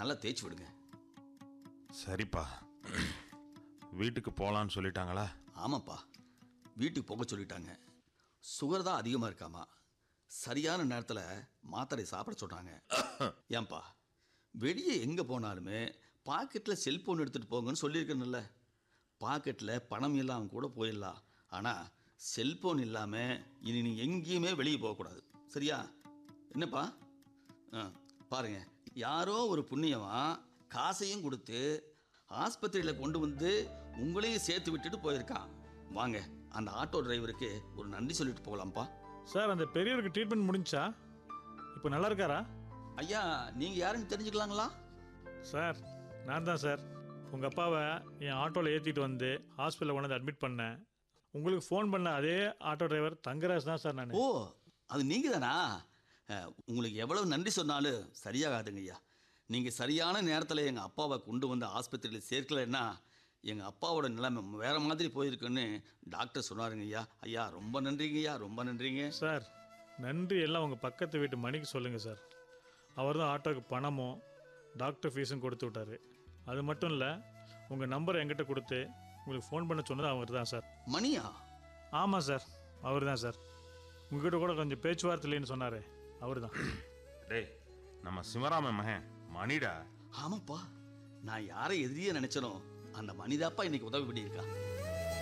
நல்லா தேய்ச்சி விடுங்க சரிப்பா வீட்டுக்கு போகலான்னு சொல்லிட்டாங்களா ஆமாப்பா வீட்டுக்கு போக சொல்லிட்டாங்க சுகர் தான் அதிகமாக இருக்காமா சரியான நேரத்தில் மாத்திரை சாப்பிட சொல்கிறாங்க ஏன்பா வெளியே எங்கே போனாலுமே பாக்கெட்டில் செல்போன் எடுத்துகிட்டு போங்கன்னு சொல்லியிருக்கேன்ல பாக்கெட்டில் பணம் இல்லாமல் கூட போயிடலாம் ஆனால் செல்போன் இல்லாமல் இனி நீ எங்கேயுமே வெளியே போகக்கூடாது சரியா என்னப்பா ஆ பாருங்க யாரோ ஒரு புண்ணியவன் காசையும் கொடுத்து ஆஸ்பத்திரியில் கொண்டு வந்து உங்களையும் சேர்த்து விட்டுட்டு போயிருக்கான் வாங்க அந்த ஆட்டோ டிரைவருக்கு ஒரு நன்றி சொல்லிட்டு போகலாம்ப்பா சார் அந்த பெரியவருக்கு ட்ரீட்மெண்ட் முடிஞ்சா இப்போ நல்லா இருக்காரா ஐயா நீங்கள் யாருன்னு தெரிஞ்சுக்கலாங்களா சார் நான் தான் சார் உங்கள் அப்பாவை என் ஆட்டோவில் ஏற்றிட்டு வந்து ஹாஸ்பிட்டலில் கொண்டு வந்து அட்மிட் பண்ணேன் உங்களுக்கு ஃபோன் பண்ண அதே ஆட்டோ டிரைவர் தங்கராஜ் தான் சார் நான் ஓ அது நீங்கள் தானா அஹ், உங்களுக்கு எவ்வளவு நன்றி சொன்னாலும் சரியாகாதுங்க ஐயா நீங்கள் சரியான நேரத்தில் எங்கள் அப்பாவை கொண்டு வந்து ஆஸ்பத்திரியில் சேர்க்கலைன்னா எங்கள் அப்பாவோட நிலைமை வேறு மாதிரி போயிருக்குன்னு டாக்டர் சொன்னாருங்க ஐயா ஐயா ரொம்ப நன்றிங்க ஐயா ரொம்ப நன்றிங்க சார் நன்றி எல்லாம் உங்கள் பக்கத்து வீட்டு மணிக்கு சொல்லுங்கள் சார் அவர் தான் ஆட்டோக்கு பணமும் டாக்டர் ஃபீஸும் கொடுத்து விட்டாரு அது மட்டும் இல்லை உங்கள் நம்பரை என்கிட்ட கொடுத்து உங்களுக்கு ஃபோன் பண்ண சொன்னது அவர் தான் சார் மணியா ஆமாம் சார் அவர் தான் சார் உங்ககிட்ட கூட கொஞ்சம் பேச்சுவார்த்தை இல்லைன்னு சொன்னார் அவர் தான் டேய் நம்ம சிவராம மகன் மணிடா ஆமாப்பா நான் யாரை எதிரியே நினைச்சனோ அந்த மனிதாப்பா இன்னைக்கு உதவி பண்ணியிருக்கா